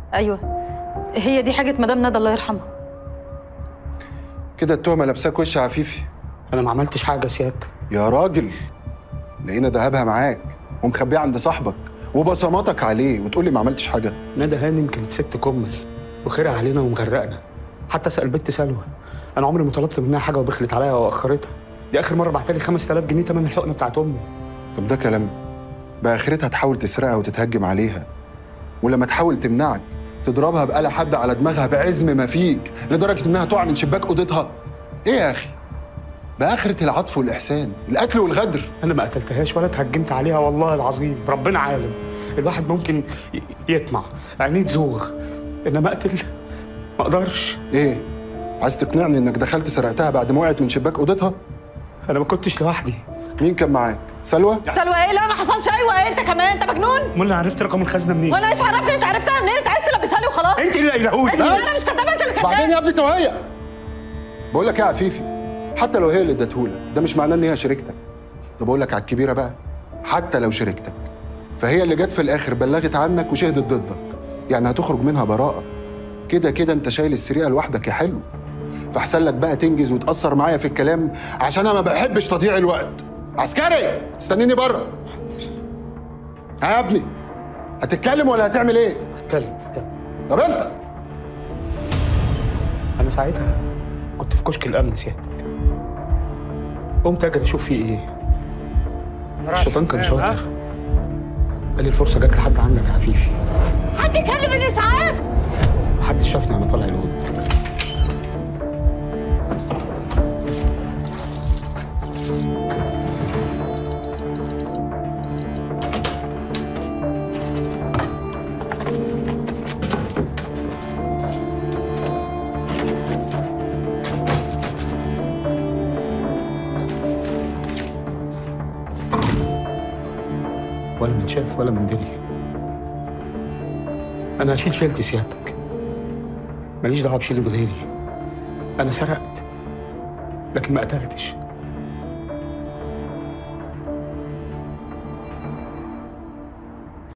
ايوه هي دي حاجه مدام ندى الله يرحمها كده التهمه لابساك وش عفيفي انا ما عملتش حاجه سيادتك يا راجل لقينا دهبها معاك ومخبيه عند صاحبك وبصماتك عليه وتقول لي ما عملتش حاجه ندى هانم كانت ست كمل وخيرها علينا ومغرقنا حتى اسال بنت سلوى انا عمري ما طلبت منها حاجه وبخلت عليا واخرتها دي اخر مره بعتلي 5000 جنيه تمن الحقنه بتاعت امي طب ده كلام بقى اخرتها تحاول تسرقها وتتهجم عليها ولما تحاول تمنعك تضربها بآلة حادة على دماغها بعزم ما فيك لدرجة إنها تقع من شباك أوضتها إيه يا أخي؟ بقى آخرة العطف والإحسان الأكل والغدر انا ما قتلتهاش ولا اتهجمت عليها والله العظيم ربنا عالم الواحد ممكن ي- يطمع عينيه تزوغ انما اقتل ما اقدرش إيه؟ عايز تقنعني إنك دخلت سرقتها بعد ما وقعت من شباك أوضتها؟ انا ما كنتش لوحدي مين كان معاك؟ سلوى؟ سلوى ايه لا ما حصلش ايوه انت كمان انت مجنون امال انا عرفت رقم الخزنه منين وانا ايش عرفني انت عرفتها منين انت عايز تلبسها لي وخلاص انت اللي قايلهولي انت انا مش كدابه انت اللي كداب بعدين يا ابني توهية بقول لك إيه يا عفيفي؟ حتى لو هي اللي ادتهولك ده مش معناه إن هي شريكتك طب أقول لك على الكبيرة بقى حتى لو شريكتك فهي اللي جت في الآخر بلغت عنك وشهدت ضدك يعني هتخرج منها براءة كده كده أنت شايل السرقة لوحدك يا حلو فاحسن لك بقى تنجز وتأثر معايا في الكلام عشان أنا ما بحبش تضييع الوقت عسكري استنيني بره ها يا ابني هتتكلم ولا هتعمل ايه؟ هتكلم هتكلم طب انت انا ساعتها كنت في كشك الامن سيادتك قمت اجري اشوف فيه ايه الشيطان كان شاطر قال لي الفرصه جت لحد عندك يا عفيفي حد يكلم الاسعاف محدش شافني وانا طالع الاوضه ولا من شاف ولا من دري انا هشيل شيلتي سيادتك ماليش دعوه بشيلة غيري انا سرقت لكن ما قتلتش